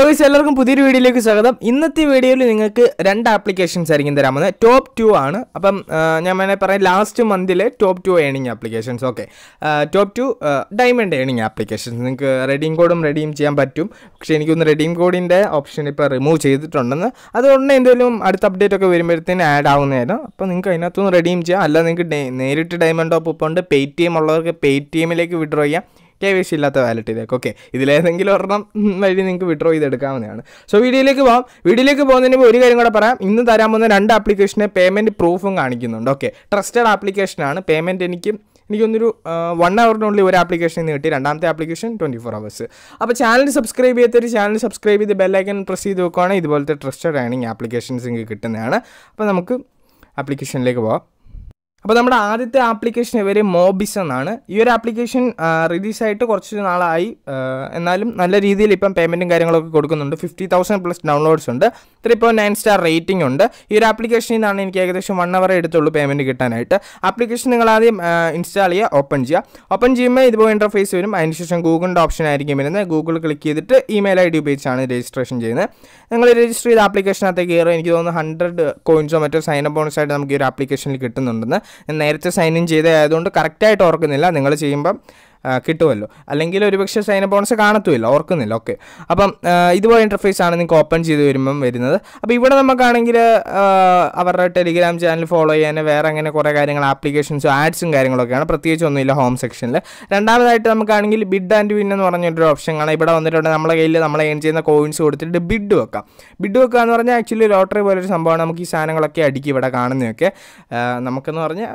guys എല്ലാവർക്കും പുതിയൊരു വീഡിയോയിലേക്ക് സ്വാഗതം ഇന്നത്തെ വീഡിയോയിൽ നിങ്ങൾക്ക് രണ്ട് ആപ്ലിക്കേഷൻസ് ആയിരിക്കും തരാൻ പോകുന്നത് ടോപ്പ് ടു ആണ് അപ്പം ആ, ഞാൻ വേണേൽ പറയാം ലാസ്റ്റ് മന്തിലെ top two earning applications okay top two diamond earning applications നിങ്ങൾക്ക് റെഡീം കോഡും റെഡീം ചെയ്യാൻ പറ്റും പക്ഷേ എനിക്കൊന്ന് റെഡീം കോഡിൻ്റെ ഓപ്ഷൻ ഇപ്പോൾ റിമൂവ് ചെയ്തിട്ടുണ്ടെന്ന് അതുകൊണ്ട് എന്തെങ്കിലും അടുത്ത അപ്ഡേറ്റ് ഒക്കെ വരുമ്പോഴത്തേന് ആഡ് ആവുന്നതായിരുന്നു അപ്പോൾ നിങ്ങൾക്ക് അതിനകത്തുനിന്ന് റെഡീം ചെയ്യാം അല്ല നിങ്ങൾക്ക് ഡേ- നേരിട്ട് ഡയമണ്ട് ടോപ്പ് ഇപ്പോൾ ഉണ്ട് പേ ടി എം ഉള്ളവർക്ക് പേ ടി എമ്മിലേക്ക് വിഡ്രോ ചെയ്യാം കെ വി സി ഇല്ലാത്ത വാലറ്റിലേക്ക് ഓക്കെ ഇതിലേതെങ്കിലും ഒരെണ്ണം വഴി നിങ്ങൾക്ക് വിഡ്രോ ചെയ്തെടുക്കാവുന്നതാണ് സോ വീഡിയോയിലേക്ക് പോകാം വീഡിയോയിലേക്ക് പോകുന്നതിന് മുമ്പ് ഒരു കാര്യം കൂടെ പറയാം ഇന്ന് തരാൻ പോകുന്ന രണ്ട് ആപ്ലിക്കേഷനെ പേയ്മെൻറ്റ് പ്രൂഫും കാണിക്കുന്നുണ്ട് ഓക്കെ ട്രസ്റ്റഡ് ആപ്ലിക്കേഷനാണ് പേയ്മെൻറ്റ് എനിക്ക് എനിക്കൊന്നൊരു വൺ അവറിനുള്ളിൽ ഒരു ആപ്ലിക്കേഷൻ നിന്ന് കിട്ടി രണ്ടാമത്തെ ആപ്ലിക്കേഷൻ ട്വൻറ്റി ഫോർ അവേഴ്സ് അപ്പോൾ ചാനൽ സബ്സ്ക്രൈബ് ചെയ്യാത്തൊരു ചാനൽ സബ്സ്ക്രൈബ് ചെയ്ത് ബെല്ലൈക്കൻ പ്രസ് ചെയ്ത് വെക്കുവാണെങ്കിൽ ഇതുപോലത്തെ ട്രസ്റ്റഡ് ഏണിംഗ് ആപ്ലിക്കേഷൻസ് നിങ്ങൾക്ക് കിട്ടുന്നതാണ് അപ്പോൾ നമുക്ക് ആപ്ലിക്കേഷനിലേക്ക് പോകാം അപ്പോൾ നമ്മുടെ ആദ്യത്തെ ആപ്ലിക്കേഷൻ ഇവർ മോബിസ് എന്നാണ് ഈ ഒരു ആപ്ലിക്കേഷൻ റിലീസായിട്ട് കുറച്ച് നാളായി ആ, എന്നാലും നല്ല രീതിയിൽ ഇപ്പം പേയ്മെൻറ്റും കാര്യങ്ങളൊക്കെ കൊടുക്കുന്നുണ്ട് ഫിഫ്റ്റി തൗസൻഡ് പ്ലസ് ഡൗൺലോഡ്സ് ഉണ്ട് three point nine star rating ഉണ്ട് ഈ ഒരു ആപ്ലിക്കേഷനിൽ നിന്നാണ് എനിക്ക് ഏകദേശം വൺ അവർ എടുത്തുള്ളൂ പേയ്മെൻറ്റ് കിട്ടാനായിട്ട് ആപ്ലിക്കേഷൻ നിങ്ങൾ ആദ്യം ഇൻസ്റ്റാൾ ചെയ്യുക ഓപ്പൺ ചെയ്യുക ഓപ്പൺ ചെയ്യുമ്പോൾ ഇതുപോലെ ഇൻ്റർഫേസ് വരും അതിനുശേഷം ഗൂഗിളിൻ്റെ ഓപ്ഷൻ ആയിരിക്കും വരുന്നത് ഗൂഗിൾ ക്ലിക്ക് ചെയ്തിട്ട് ഇമെയിൽ ഐ ഡി ഉപയോഗിച്ചാണ് രജിസ്ട്രേഷൻ ചെയ്യുന്നത് നിങ്ങൾ രജിസ്റ്റർ ചെയ്ത ആപ്ലിക്കേഷനകത്തേക്ക് കയറും എനിക്ക് തോന്നുന്നു ഹൺഡ്രഡ് കോയിൻസോ മറ്റോ സൈൻ അപ്പ് ബോണസ് ആയിട്ട് നമുക്ക് ഈ ഒരു ആപ്ലിക്കേഷനിൽ കിട്ടുന്നുണ്ടെന്ന് ഞാൻ നേരത്തെ സൈൻ ഇൻ ചെയ്ത ആയതുകൊണ്ട് കറക്റ്റായിട്ട് ഓർക്കുന്നില്ല നിങ്ങൾ ചെയ്യുമ്പം ആ, കിട്ടുമല്ലോ അല്ലെങ്കിൽ ഒരുപക്ഷെ സൈൻ അപ്പ് ബോണസ് കാണത്തുമില്ല ഓർക്കുന്നില്ല ഓക്കെ അപ്പം ആ, ഇതുപോലെ ഇൻ്റർഫേസ് ആണ് നിങ്ങൾക്ക് ഓപ്പൺ ചെയ്ത് വരുമ്പം വരുന്നത് അപ്പോൾ ഇവിടെ നമുക്കാണെങ്കിൽ ആ, അവരുടെ ടെലിഗ്രാം ചാനൽ ഫോളോ ചെയ്യാൻ വേറെ അങ്ങനെ കുറേ കാര്യങ്ങൾ ആപ്ലിക്കേഷൻസും ആഡ്സും കാര്യങ്ങളൊക്കെയാണ് പ്രത്യേകിച്ച് ഒന്നുമില്ല ഹോം സെക്ഷനിൽ രണ്ടാമതായിട്ട് നമുക്കാണെങ്കിൽ ബിഡ് ആൻഡ് വിൻ എന്ന് പറഞ്ഞൊരു ഓപ്ഷൻ കാണാം ഇവിടെ വന്നിട്ടുണ്ട് നമ്മളെ കയ്യിൽ നമ്മൾ ഏൺ ചെയ്യുന്ന കോയിൻസ് കൊടുത്തിട്ട് ബിഡ് വെക്കാം ബിഡ് വെക്കുക എന്ന് പറഞ്ഞാൽ ആക്ച്വലി ലോട്ടറി പോലൊരു സംഭവമാണ് നമുക്ക് ഈ സാധനങ്ങളൊക്കെ അടിക്കും ഇവിടെ കാണുന്നതൊക്കെ ആ, നമുക്കെന്ന് പറഞ്ഞാൽ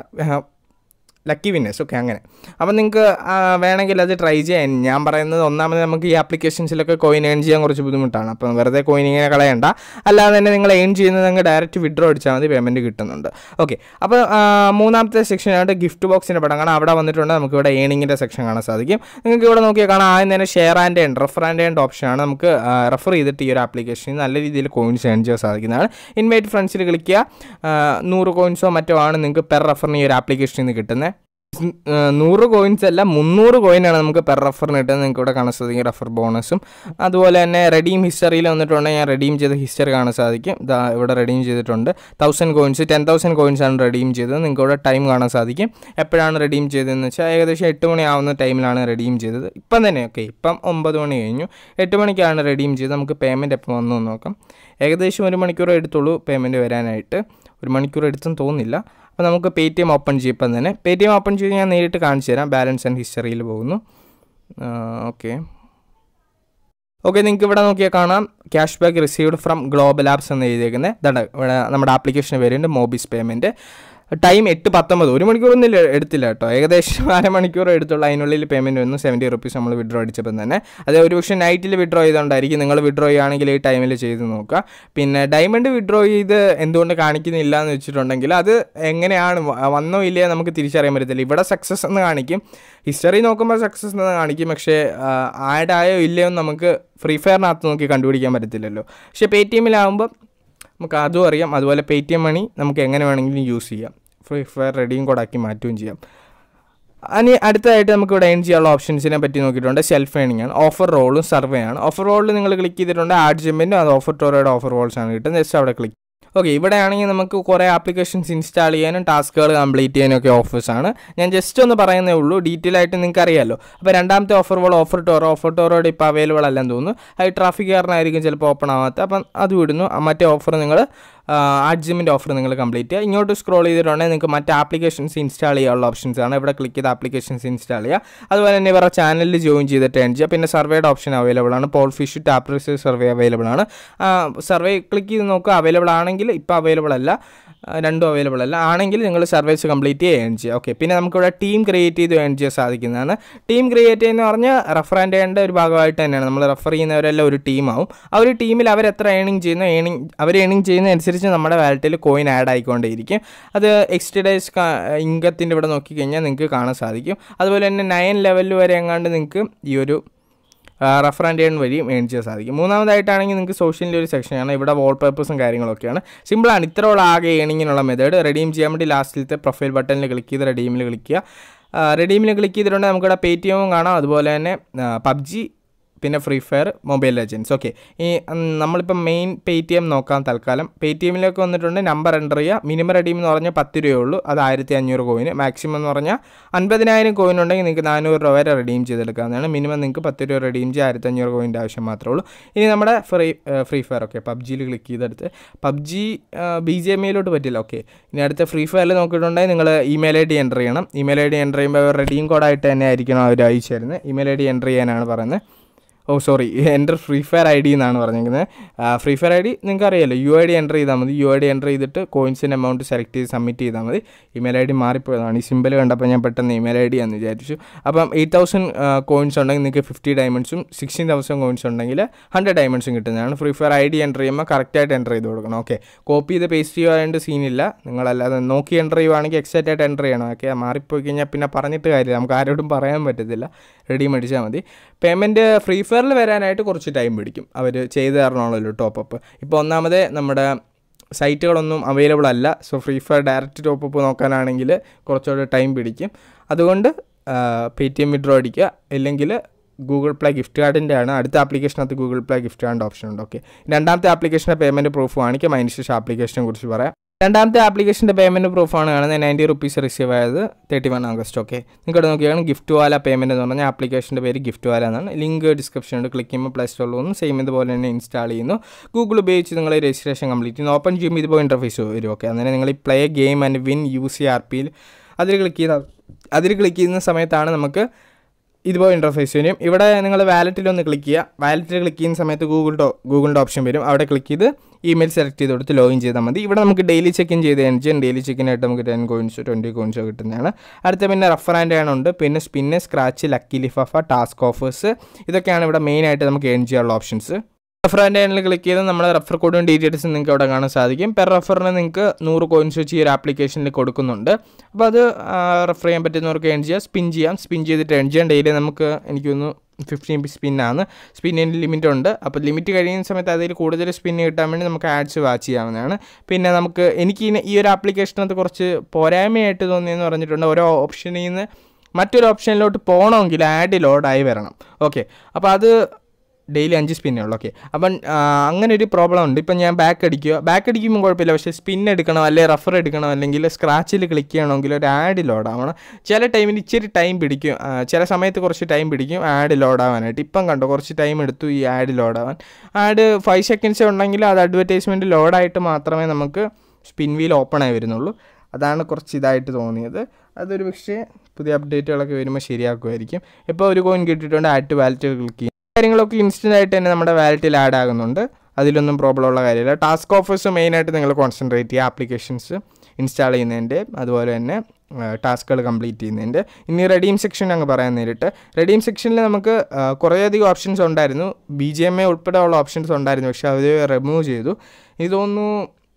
ലക്കി വിന്നേഴ്സ് ഓക്കെ അങ്ങനെ അപ്പം നിങ്ങൾക്ക് വേണമെങ്കിൽ അത് ട്രൈ ചെയ്യാൻ ഞാൻ പറയുന്നത് ഒന്നാമത് നമുക്ക് ഈ ആപ്ലിക്കേഷൻസിലൊക്കെ കോയിൻ ഏൺ ചെയ്യാൻ കുറച്ച് ബുദ്ധിമുട്ടാണ് അപ്പം വെറുതെ കോയിൻ ഇങ്ങനെ കളയണ്ട അല്ലാതെ തന്നെ നിങ്ങൾ ഏൺ ചെയ്യുന്നത് നിങ്ങൾ ഡയറക്റ്റ് വിഡ്രോ അടിച്ചാൽ മതി പേയ്മെൻറ്റ് കിട്ടുന്നുണ്ട് ഓക്കെ അപ്പോൾ ആ, മൂന്നാമത്തെ സെക്ഷനായിട്ട് ഗിഫ്റ്റ് ബോക്സിൻ്റെ പടം കാണാം അവിടെ വന്നിട്ടുണ്ട് നമുക്ക് ഇവിടെ ഏണിങ്ങിൻ്റെ സെക്ഷൻ കാണാൻ സാധിക്കും നിങ്ങൾക്ക് ഇവിടെ നോക്കിയാൽ കാണാം ആദ്യം തന്നെ share and end refer and end ഓപ്ഷനാണ് നമുക്ക് റെഫർ ചെയ്തിട്ട് ഈ ഒരു ആപ്ലിക്കേഷനിൽ നല്ല രീതിയിൽ കോയിൻസ് ഏൺ ചെയ്യാൻ സാധിക്കുന്നതാണ് ഇൻവൈറ്റ് ഫ്രണ്ട്സിൽ ക്ലിക്കുക ആ, നൂറ് കോയിൻസോ മറ്റോ ആണ് നിങ്ങൾക്ക് പെർ റെഫറിന് ഈ ഒരു ആപ്ലിക്കേഷനിൽ നിന്ന് കിട്ടുന്നത് നൂറ് കോയിൻസ് അല്ല മുന്നൂറ് കോയിനാണ് നമുക്ക് പെർ റെഫറിന് കിട്ടുന്നത് നിങ്ങൾക്ക് ഇവിടെ കാണാൻ സാധിക്കും റെഫർ ബോണസും അതുപോലെ തന്നെ റെഡീം ഹിസ്റ്ററിയിൽ വന്നിട്ടുണ്ടെങ്കിൽ ഞാൻ റെഡീം ചെയ്ത ഹിസ്റ്ററി കാണാൻ സാധിക്കും ഇതാ ഇവിടെ റെഡീം ചെയ്തിട്ടുണ്ട് thousand coins ten thousand coins ആണ് റെഡീം ചെയ്തത് നിങ്ങൾക്ക് ഇവിടെ ടൈം കാണാൻ സാധിക്കും എപ്പോഴാണ് റെഡീം ചെയ്തതെന്ന് വെച്ചാൽ ഏകദേശം എട്ട് മണി ആവുന്ന ടൈമിലാണ് റെഡീം ചെയ്തത് ഇപ്പം തന്നെ ഓക്കെ ഇപ്പം ഒമ്പത് മണി കഴിഞ്ഞു എട്ട് മണിക്കാണ് റെഡീം ചെയ്തത് നമുക്ക് പേയ്മെൻറ്റ് എപ്പോൾ വന്നു എന്ന് നോക്കാം ഏകദേശം ഒരു മണിക്കൂർ എടുത്തുള്ളൂ പേയ്മെൻറ്റ് വരാനായിട്ട് ഒരു മണിക്കൂർ എടുത്തെന്ന് തോന്നുന്നില്ല അപ്പോൾ നമുക്ക് പേ ടി എം ഓപ്പൺ ചെയ്യപ്പം തന്നെ പേ ടി എം ഓപ്പൺ ചെയ്ത് ഞാൻ നേരിട്ട് കാണിച്ചു തരാം ബാലൻസ് ആൻഡ് ഹിസ്റ്ററിയിൽ പോകുന്നു ഓക്കെ ഓക്കെ നിങ്ങൾക്ക് ഇവിടെ നോക്കിയാൽ കാണാം cash back received from global apps എന്ന് എഴുതിയേക്കുന്നത് ഇതാണ് ഇവിടെ നമ്മുടെ ആപ്ലിക്കേഷൻ വരുന്നുണ്ട് മോബിസ് പേയ്മെൻറ്റ് ടൈം എട്ട് പത്തൊമ്പത് ഒരു മണിക്കൂറൊന്നും ഇല്ല- എടുത്തില്ല കേട്ടോ ഏകദേശം അരമണിക്കൂർ എടുത്തുള്ള അതിനുള്ളിൽ പേയ്മെൻറ്റ് വന്നു സെവൻറ്റി റുപ്പീസ് നമ്മൾ വിഡ്രോ അടിച്ചപ്പം തന്നെ അത് ഒരു പക്ഷേ നൈറ്റിൽ വിഡ്രോ ചെയ്തുകൊണ്ടായിരിക്കും നിങ്ങൾ വിഡ്രോ ചെയ്യുകയാണെങ്കിൽ ഈ ടൈമിൽ ചെയ്ത് നോക്കുക പിന്നെ ഡയമണ്ട് വിഡ്രോ ചെയ്ത് എന്തുകൊണ്ട് കാണിക്കുന്നില്ല എന്ന് വെച്ചിട്ടുണ്ടെങ്കിൽ അത് എങ്ങനെയാണ് വ- വന്നോ ഇല്ലയോ നമുക്ക് തിരിച്ചറിയാൻ പറ്റത്തില്ല ഇവിടെ സക്സസ് എന്ന് കാണിക്കും ഹിസ്റ്ററി നോക്കുമ്പോൾ സക്സസ് എന്ന് കാണിക്കും പക്ഷേ ആഡ് ആയോ ഇല്ലയോ എന്ന് നമുക്ക് ഫ്രീ ഫയറിനകത്ത് നോക്കി കണ്ടുപിടിക്കാൻ പറ്റത്തില്ലല്ലോ പക്ഷേ പേ ടി എമ്മിലാകുമ്പോൾ നമുക്ക് അതും അറിയാം അതുപോലെ പേ ടി എം മണി നമുക്ക് എങ്ങനെ വേണമെങ്കിലും യൂസ് ചെയ്യാം ഫ്രീ ഫയർ റെഡിയും കോഡാക്കി മാറ്റുകയും ചെയ്യാം ഇനി അടുത്തതായിട്ട് നമുക്ക് ഇവിടെ ഏൺ ചെയ്യാനുള്ള ഓപ്ഷൻസിനെ പറ്റി നോക്കിയിട്ടുണ്ട് സെൽഫ് ഏണിംഗ് ആണ് ഓഫർ റോളും സർവേ ആണ് ഓഫർ റോളിൽ നിങ്ങൾ ക്ലിക്ക് ചെയ്തിട്ടുണ്ട് ആഡ് ജമ്പിൻ്റെ അത് ഓഫർ ടോറയുടെ ഓഫർ റോൾസ് ആണ് കിട്ടുന്നത് ജസ്റ്റ് അവിടെ ക്ലിക്ക് ഓക്കെ ഇവിടെ ആണെങ്കിൽ നമുക്ക് കുറേ ആപ്ലിക്കേഷൻസ് ഇൻസ്റ്റാൾ ചെയ്യാനും ടാസ്കുകൾ കംപ്ലീറ്റ് ചെയ്യാനും ഒക്കെ ഓഫേഴ്സ് ആണ് ഞാൻ ജസ്റ്റ് ഒന്ന് പറയുന്നേ ഉള്ളൂ ഡീറ്റെയിൽ ആയിട്ട് നിങ്ങൾക്ക് അറിയാമല്ലോ അപ്പോൾ രണ്ടാമത്തെ offer roll offer Toro offer ടോറോയുടെ ഇപ്പോൾ അവൈലബിൾ അല്ലെന്ന് തോന്നുന്നു അത് ട്രാഫിക് കാരണമായിരിക്കും ചിലപ്പോൾ ഓപ്പൺ ആവാത്ത അപ്പം അത് വിടുന്നു ആ മറ്റേ ഓഫർ നിങ്ങൾ ആഡ്ജിമിൻ്റെ ഓഫർ നിങ്ങൾ കംപ്ലീറ്റ് ചെയ്യുക ഇങ്ങോട്ട് സ്ക്രോൾ ചെയ്തിട്ടുണ്ടെങ്കിൽ നിങ്ങൾക്ക് മറ്റ് ആപ്ലിക്കേഷൻസ് ഇൻസ്റ്റാൾ ചെയ്യാനുള്ള ഓപ്ഷൻസ് ആണ് ഇവിടെ ക്ലിക്ക് ചെയ്ത് ആപ്ലിക്കേഷൻസ് ഇൻസ്റ്റാൾ ചെയ്യുക അതുപോലെ തന്നെ ഇവരുടെ ചാനലിൽ ജോയിൻ ചെയ്തിട്ട് ഏൺ ചെയ്യുക പിന്നെ സർവേയുടെ ഓപ്ഷൻ അവൈലബിൾ ആണ് Pollfish TapResearch survey available ആണ് സർവേ ക്ലിക്ക് ചെയ്ത് നോക്കുക അവൈലബിൾ ആണെങ്കിൽ ഇപ്പോൾ അവൈലബിൾ അല്ല ആ, രണ്ടും അവൈലബിൾ അല്ല ആണെങ്കിൽ നിങ്ങൾ സർവീസ് കംപ്ലീറ്റ് ചെയ്യുക ഏൺ ചെയ്യുക ഓക്കെ പിന്നെ നമുക്കിവിടെ ടീം ക്രിയേറ്റ് ചെയ്ത് ഏൺ ചെയ്യാൻ സാധിക്കുന്നതാണ് ടീം ക്രിയേറ്റ് ചെയ്യുന്ന പറഞ്ഞാൽ റെഫർ ആൻഡ് ചെയ്യേണ്ട ഒരു ഭാഗമായിട്ട് തന്നെയാണ് നമ്മൾ റെഫർ ചെയ്യുന്നവരെല്ലാം ഒരു ടീമാവും ആ ഒരു ടീമിൽ അവർ എത്ര ഏണിംഗ് ചെയ്യുന്നു ഏണിംഗ് അവർ ഏണിംഗ് ചെയ്യുന്ന അനുസരിച്ച് നമ്മുടെ വാലറ്റിൽ കോയിൻ ആഡ് ആയിക്കൊണ്ടേയിരിക്കും അത് എക്സ്ട്രാ ഡേയ്സ് ഇൻകത്തിൻ്റെ ഇവിടെ നോക്കിക്കഴിഞ്ഞാൽ നിങ്ങൾക്ക് കാണാൻ സാധിക്കും അതുപോലെ തന്നെ നയൻ ലെവലിൽ വരെ എങ്ങാണ്ട് നിങ്ങൾക്ക് ഈ ഒരു റെഫർ ആൻഡ് ഏൺ വഴിയും ഏൺ ചെയ്യാൻ സാധിക്കും മൂന്നാമതായിട്ടാണെങ്കിൽ നിങ്ങൾക്ക് സോഷ്യലിൻ്റെ ഒരു സെക്ഷനാണ് ഇവിടെ വാൾപേപ്പേഴ്സും കാര്യങ്ങളൊക്കെയാണ് സിമ്പിളാണ് ഇത്രയുള്ള ആകെ ഏണിങ്ങിനുള്ള മെത്തേഡ് റെഡീം ചെയ്യാൻ വേണ്ടി ലാസ്റ്റിലത്തെ പ്രൊഫൈൽ ബട്ടണിൽ ക്ലിക്ക് ചെയ്ത് റെഡീമിൽ ക്ലിക്ക് ചെയ്യുക റെഡീമിൽ ക്ലിക്ക് ചെയ്തിട്ടുണ്ടെങ്കിൽ നമുക്കിവിടെ പേ ടി എമ്മും കാണാം അതുപോലെ തന്നെ പബ്ജി പിന്നെ Free Fire Mobile Legends okay ഈ ഉം, നമ്മളിപ്പം മെയിൻ പേ ടി എം നോക്കാം തൽക്കാലം പേ ടി എമ്മിലേക്ക് വന്നിട്ടുണ്ട് നമ്പർ എൻ്റർ ചെയ്യുക മിനിമം റെഡീം എന്ന് പറഞ്ഞാൽ പത്ത് രൂപയേ ഉള്ളൂ അത് ആയിരത്തി അഞ്ഞൂറ് കോയിന് മാക്സിമം എന്ന് പറഞ്ഞാൽ അൻപതിനായിരം കോയിൻ ഉണ്ടെങ്കിൽ നിങ്ങൾക്ക് നാനൂറ് രൂപ വരെ റെഡീം ചെയ്തെടുക്കാവുന്നതാണ് മിനിമം നിങ്ങൾക്ക് പത്ത് രൂപ റെഡീം ചെയ്യുക ആയിരത്തി അഞ്ഞൂറ് കോയിൻ്റെ ആവശ്യം മാത്രമേ ഉള്ളൂ ഇനി നമ്മുടെ ഫ്രീ ഫ്രീ ഫയർ ഓക്കെ പബ്ജിയിൽ ക്ലിക്ക് ചെയ്തെടുത്ത് പബ്ജി ബി ജി എം ഐയിലോട്ട് പറ്റില്ല ഓക്കെ ഇനി അടുത്ത ഫ്രീ ഫയറിൽ നോക്കിയിട്ടുണ്ടെങ്കിൽ നിങ്ങൾ ഇമെയിൽ ഐ ഡി എൻ്റർ ചെയ്യണം ഇമെയിൽ ഐ ഡി എൻ്റർ ചെയ്യുമ്പോൾ റെഡീം കോഡായിട്ട് തന്നെ ആയിരിക്കണം അവർ അയച്ചു തരുന്നത് ഇമെയിൽ ഐ ഡി എൻ്റർ ചെയ്യാനാണ് പറയുന്നത് ഓ സോറി എൻ്റെ ഫ്രീ ഫയർ ഐ ഡി എന്നാണ് പറഞ്ഞിരിക്കുന്നത് ഫ്രീ ഫയർ ഐ ഡി നിങ്ങൾക്ക് അറിയാലോ യു ഐ ഡി എൻ്റർ ചെയ്താൽ മതി യു ഐ ഡി എൻ്റർ ചെയ്തിട്ട് കോയിൻസിൻ്റെ എമൗണ്ട് സെലക്ട് ചെയ്ത് സബ്മിറ്റ് ചെയ്താൽ മതി ഇമെയിൽ ഐ ഡി മാറിപ്പോയതാണ് ഈ സിമ്പിൾ കണ്ടപ്പോൾ ഞാൻ പെട്ടെന്ന് ഇമെയിൽ ഐ ഡി എന്ന് വിചാരിച്ചു അപ്പം എയ്റ്റ് തൗസൻഡ് കോയിൻസ് ഉണ്ടെങ്കിൽ നിങ്ങൾക്ക് ഫിഫ്റ്റി ഡയമണ്ട്സും സിക്സ്റ്റീൻ തൗസൻഡ് കോയിൻസ് ഉണ്ടെങ്കിൽ ഹൺഡ്രഡ് ഡയമണ്ട്സും കിട്ടുന്നതാണ് Free Fire I D enter ചെയ്യുമ്പോൾ കറക്റ്റായിട്ട് എൻ്റർ ചെയ്ത് കൊടുക്കണം ഓക്കെ കോപ്പി ചെയ്ത് പേസ്റ്റ് ചെയ്യുവാണ്ട് സീനില്ല നിങ്ങളല്ലാതെ നോക്കി എൻ്റർ ചെയ്യുവാണെങ്കിൽ എക്സാക്റ്റ് ആയിട്ട് എൻ്റർ ചെയ്യണം ഓക്കെ മാറിപ്പോയി കഴിഞ്ഞാൽ പിന്നെ പറഞ്ഞിട്ട് കാര്യമില്ല നമുക്ക് ആരോടും പറയാൻ പറ്റത്തില്ല റെഡി മേടിച്ചാൽ മതി പേയ്മെൻറ്റ് ഫ്രീ ഫയറിൽ വരാനായിട്ട് കുറച്ച് ടൈം പിടിക്കും അവർ ചെയ്ത് തരണമല്ലോ ടോപ്പ് അപ്പ് ഇപ്പോൾ ഒന്നാമത് നമ്മുടെ സൈറ്റുകളൊന്നും അവൈലബിൾ അല്ല so Free Fire direct top up നോക്കാനാണെങ്കിൽ കുറച്ചുകൂടെ ടൈം പിടിക്കും അതുകൊണ്ട് പേ ടി എം വിഡ്രോ അടിക്കുക ഇല്ലെങ്കിൽ ഗൂഗിൾ പ്ലേ ഗിഫ്റ്റ് കാർഡിൻ്റെ ആണ് അടുത്ത ആപ്ലിക്കേഷനകത്ത് ഗൂഗിൾ പ്ലേ ഗിഫ്റ്റ് കാർഡിൻ്റെ ഓപ്ഷൻ ഉണ്ട് ഓക്കെ രണ്ടാമത്തെ ആപ്ലിക്കേഷൻ്റെ പേയ്മെൻറ്റ് പ്രൂഫ് കാണിക്കാം അതിന് ശേഷം ആപ്ലിക്കേഷനെ കുറിച്ച് പറയാം രണ്ടാമത്തെ ആപ്ലിക്കേഷൻ്റെ പേയ്മെൻറ്റ് പ്രൂഫാണ് കാണുന്നത് നയൻറ്റി റുപ്പീസ് റിസീവ് ആയത് തേർട്ടി വൺ ആഗസ്റ്റ് ഓക്കെ നിങ്ങൾക്ക് നോക്കിയാണ് ഗിഫ്റ്റ് വാല പേയ്മെൻറ്റ് എന്ന് പറഞ്ഞാൽ ആപ്ലിക്കേഷൻ്റെ പേര് ഗിഫ്റ്റ് വാല എന്നാണ് ലിങ്ക് ഡിസ്ക്രിപ്ഷൻ ഉണ്ട് ക്ലിക്ക് ചെയ്യുമ്പോൾ പ്ലേ സ്റ്റോറിൽ വന്നു സെയിം ഇതുപോലെ തന്നെ ഇൻസ്റ്റാൾ ചെയ്യുന്നു ഗൂഗിൾ ഉപയോഗിച്ച് നിങ്ങൾ രജിസ്ട്രേഷൻ കംപ്ലീറ്റ് ചെയ്യുന്നു ഓപ്പൺ ചെയ്യുമ്പോൾ ഇതുപോലെ ഇൻ്റർഫേസ് വരും ഓക്കെ അങ്ങനെ നിങ്ങൾ ഈ play game and win U C R പിയിൽ അതിൽ ക്ലിക്ക് ചെയ്ത അതിൽ ക്ലിക്ക് ചെയ്യുന്ന സമയത്താണ് നമുക്ക് ഇതുപോലെ ഇൻ്റർഫേസ് വരും ഇവിടെ നിങ്ങൾ വാലറ്റിൽ ഒന്ന് ക്ലിക്ക് ചെയ്യുക വാലറ്റിൽ ക്ലിക്ക് ചെയ്യുന്ന സമയത്ത് ഗൂഗിൾ ഡോ ഗൂഗിളിൻ്റെ ഓപ്ഷൻ വരും അവിടെ ക്ലിക്ക് ചെയ്ത് ഇമെയിൽ സെലക്ട് ചെയ്ത് കൊടുത്ത് ലോഗിൻ ചെയ്താൽ മതി ഇവിടെ നമുക്ക് ഡെയിലി ചെക്ക് ഇൻ ചെയ്ത് കഴിഞ്ഞാൽ ഡെയിലി ചെക്കിനായിട്ട് നമുക്ക് ടെൻ കോയിൻസ് ട്വൻറ്റി കോയിൻസോ കിട്ടുന്നതാണ് അടുത്ത പിന്നെ റഫർ ആൻഡ് ഏൺ ഉണ്ട് പിന്നെ സ്പിന്ന് സ്ക്രാച്ച് ലക്കി ലിഫഫ ടാസ്ക് ഓഫേഴ്സ് ഇതൊക്കെയാണ് ഇവിടെ മെയിനായിട്ട് നമുക്ക് ഏൺ ചെയ്യാനുള്ള ഓപ്ഷൻസ് റെഫർ ആൻഡ് ഏണിൽ ക്ലിക്ക് ചെയ്ത് നമ്മുടെ റെഫർ കോഡും ഡീറ്റെയിൽസും നിങ്ങൾക്ക് അവിടെ കാണാൻ സാധിക്കും പെർ റെഫറിന് നിങ്ങൾക്ക് നൂറ് കോയിൻസ് വെച്ച് ഈ ഒരു ആപ്ലിക്കേഷനിൽ കൊടുക്കുന്നുണ്ട് അപ്പോൾ അത് റെഫർ ചെയ്യാൻ പറ്റുന്നവർക്ക് ഏൺ ചെയ്യാം സ്പിൻ ചെയ്യാം സ്പിൻ ചെയ്തിട്ട് ഏൺ ചെയ്യാം ഡെയിലി നമുക്ക് എനിക്ക് തോന്നുന്നു ഫിഫ്റ്റീൻ സ്പിന്നാണ് സ്പിന്നിന് ലിമിറ്റ് ഉണ്ട് അപ്പോൾ ലിമിറ്റ് കഴിയുന്ന സമയത്ത് അതിൽ കൂടുതൽ സ്പിന്ന് കിട്ടാൻ വേണ്ടി നമുക്ക് ആഡ്സ് വാച്ച് ചെയ്യാവുന്നതാണ് പിന്നെ നമുക്ക് എനിക്ക് ഈ- ഈ ഒരു ആപ്ലിക്കേഷനകത്ത് കുറച്ച് പോരായ്മയായിട്ട് തോന്നിയെന്ന് പറഞ്ഞിട്ടുണ്ട് ഓരോ ഓപ്ഷനിൽ നിന്ന് മറ്റൊരു ഓപ്ഷനിലോട്ട് പോകണമെങ്കിൽ ആഡ് ലോഡായി വരണം ഓക്കെ അപ്പോൾ അത് ഡെയിലി അഞ്ച് സ്പിന്നേ ഉള്ളൂ ഓക്കെ അപ്പം ആ, അങ്ങനെ ഒരു പ്രോബ്ലം ഉണ്ട് ഇപ്പം ഞാൻ ബാക്ക് അടിക്കുക ബാക്ക് അടിക്കുമ്പോൾ കുഴപ്പമില്ല പക്ഷേ സ്പിൻ എടുക്കണം അല്ലെങ്കിൽ റഫർ എടുക്കണം അല്ലെങ്കിൽ സ്ക്രാച്ചിൽ ക്ലിക്ക് ചെയ്യണമെങ്കിൽ ഒരു ആഡ് ലോഡ് ആവണം ചില ടൈമിൽ ഇച്ചിരി ടൈം പിടിക്കും ആ, ചില സമയത്ത് കുറച്ച് ടൈം പിടിക്കും ആഡ് ലോഡ് ആവാനായിട്ട് ഇപ്പം കണ്ടോ കുറച്ച് ടൈം എടുത്തു ഈ ആഡ് ലോഡ് ആവാൻ ആഡ് ഫൈവ് സെക്കൻഡ്സ് ഉണ്ടെങ്കിൽ അത് അഡ്വർടൈസ്മെൻറ്റ് ലോഡായിട്ട് മാത്രമേ നമുക്ക് സ്പിൻ വീൽ ഓപ്പൺ ആയി വരുന്നുള്ളൂ അതാണ് കുറച്ച് ഇതായിട്ട് തോന്നിയത് അതൊരു പക്ഷേ പുതിയ അപ്ഡേറ്റുകളൊക്കെ വരുമ്പോൾ ശരിയാക്കുമായിരിക്കും ഇപ്പോൾ ഒരു കോയിൻ കിട്ടിയിട്ടുണ്ട് ആഡ് ടു വാലറ്റ് ക്ലിക്ക് ചെയ്യും കാര്യങ്ങളൊക്കെ ഇൻസ്റ്റൻ്റ് ആയിട്ട് തന്നെ നമ്മുടെ വാലറ്റിൽ ആഡ് ആകുന്നുണ്ട് അതിലൊന്നും പ്രോബ്ലം ഉള്ള കാര്യമില്ല ടാസ്ക് ഓഫേഴ്സ് മെയിനായിട്ട് നിങ്ങൾ കോൺസെൻട്രേറ്റ് ചെയ്യുക ആപ്ലിക്കേഷൻസ് ഇൻസ്റ്റാൾ ചെയ്യുന്നതിൻ്റെ അതുപോലെ തന്നെ ടാസ്കുകൾ കംപ്ലീറ്റ് ചെയ്യുന്നതിൻ്റെ ഇനി റെഡീം സെക്ഷൻ അങ്ങ് പറയാൻ നേരിട്ട് റെഡീം സെക്ഷനിൽ നമുക്ക് ആ, കുറേയധികം ഓപ്ഷൻസ് ഉണ്ടായിരുന്നു ബി ജി എം എ ഉൾപ്പെടെ ഉള്ള ഓപ്ഷൻസ് ഉണ്ടായിരുന്നു പക്ഷേ അവർ റിമൂവ് ചെയ്തു ഇത് തോന്നുന്നു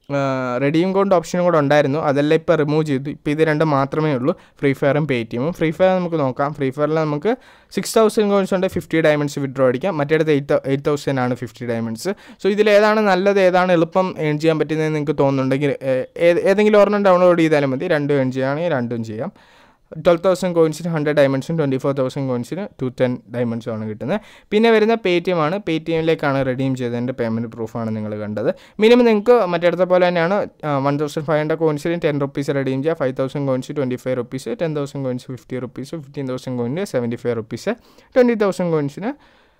റെഡീം കോഡ് ഓപ്ഷനും കൂടെ ഉണ്ടായിരുന്നു അതെല്ലാം ഇപ്പോൾ റിമൂവ് ചെയ്തു ഇപ്പോൾ ഇത് രണ്ടും മാത്രമേ ഉള്ളൂ ഫ്രീ ഫയറും പേ ടി എമ്മും ഫ്രീ ഫയർ നമുക്ക് നോക്കാം ഫ്രീ ഫയറിൽ നമുക്ക് സിക്സ് തൗസൻഡ് കോയിൻസ് ഉണ്ട് ഫിഫ്റ്റി ഡയമണ്ട്സ് വിഡ്രോ അടിക്കാം മറ്റേടത്ത് എയ്റ്റ് എയ്റ്റ് തൗസൻഡ് ആണ് ഫിഫ്റ്റി ഡയമണ്ട്സ് സോ ഇതിൽ ഏതാണ് നല്ലത് ഏതാണ് എളുപ്പം ഏൺ ചെയ്യാൻ പറ്റുന്നതെന്ന് നിങ്ങൾക്ക് തോന്നുന്നുണ്ടെങ്കിൽ ഏ- ഏത് ഏതെങ്കിലും ഒരെണ്ണം ഡൗൺലോഡ് ചെയ്താലും മതി രണ്ടും ഏൺ ചെയ്യുകയാണെങ്കിൽ രണ്ടും ചെയ്യാം ട്വൽവ് തൗസൻഡ് കോയിൻസിന് ഹൺഡ്രഡ് ഡയമണ്ട്സും ട്വൻറ്റി ഫോർ തൗസൻഡ് കോയിൻസിന് ടു ടെൻ ഡയമണ്ട്സും ആണ് കിട്ടുന്നത് പിന്നെ വരുന്ന പേ ടി എം ആണ് പേ ടി എമ്മിലേക്കാണ് റെഡീം ചെയ്തതിൻ്റെ പേയ്മെൻറ്റ് പ്രൂഫാണ് നിങ്ങൾ കണ്ടത് മിനിമം നിങ്ങൾക്ക് മറ്റേടത്തെ പോലെ തന്നെയാണ് വൺ തൗസൻഡ് ഫൈവ് ഹൺഡ്രഡ് കോയിൻസിന് ടെൻ റുപ്പീസ് റെഡീം ചെയ്യുക five thousand coins twenty five rupees ten thousand coins fifty rupees fifteen thousand കോയിന് seventy five rupees twenty thousand കോയിൻസിന്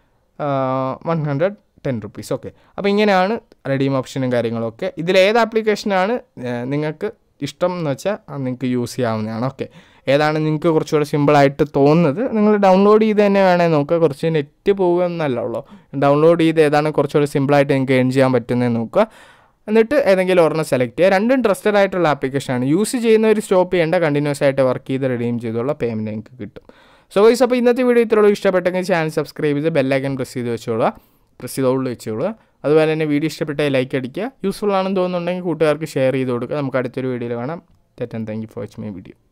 one hundred ten rupees okay അപ്പോൾ ഇങ്ങനെയാണ് റെഡീം ഓപ്ഷനും കാര്യങ്ങളൊക്കെ ഇതിൽ ഏത് ആപ്ലിക്കേഷനാണ് നിങ്ങൾക്ക് ഇഷ്ടം എന്ന് വെച്ചാൽ അത് നിങ്ങൾക്ക് യൂസ് ചെയ്യാവുന്നതാണ് ഓക്കെ ഏതാണ് നിങ്ങൾക്ക് കുറച്ചുകൂടെ സിമ്പിളായിട്ട് തോന്നുന്നത് നിങ്ങൾ ഡൗൺലോഡ് ചെയ്ത് തന്നെ വേണേൽ നോക്കുക കുറച്ച് നെറ്റ് പോകുക എന്നല്ല ഉള്ളൂ ഡൗൺലോഡ് ചെയ്ത് ഏതാണ് കുറച്ചുകൂടെ സിമ്പിളായിട്ട് നിങ്ങൾക്ക് ഏൺ ചെയ്യാൻ പറ്റുന്നത് നോക്കുക എന്നിട്ട് ഏതെങ്കിലും ഒരെണ്ണം സെലക്ട് ചെയ്യുക രണ്ടും ട്രസ്റ്റഡ് ആയിട്ടുള്ള ആപ്ലിക്കേഷനാണ് യൂസ് ചെയ്യുന്നവർ സ്റ്റോപ്പ് ചെയ്യേണ്ട കണ്ടിന്യൂസ് ആയിട്ട് വർക്ക് ചെയ്ത് റെഡീം ചെയ്തുള്ള പേയ്മെൻറ്റ് നിങ്ങൾക്ക് കിട്ടും സോ വൈസ് അപ്പോൾ ഇന്നത്തെ വീഡിയോ ഇത്രയുള്ളൂ ഇഷ്ടപ്പെട്ടെങ്കിൽ ചാനൽ സബ്സ്ക്രൈബ് ചെയ്ത് ബെല്ലൈക്കൻ പ്രസ് ചെയ്ത് വെച്ചോളുക പ്രസ് ചെയ്ത് ഉള്ളിൽ വെച്ചോളുക അതുപോലെ തന്നെ വീഡിയോ ഇഷ്ടപ്പെട്ടാൽ ലൈക്ക് അടിക്കുക യൂസ്ഫുൾ ആണെന്ന് തോന്നുന്നുണ്ടെങ്കിൽ കൂട്ടുകാർക്ക് ഷെയർ ചെയ്ത് കൊടുക്കുക നമുക്ക് അടുത്തൊരു വീഡിയോയിൽ കാണാം തെറ്റൻ thank you for watch my video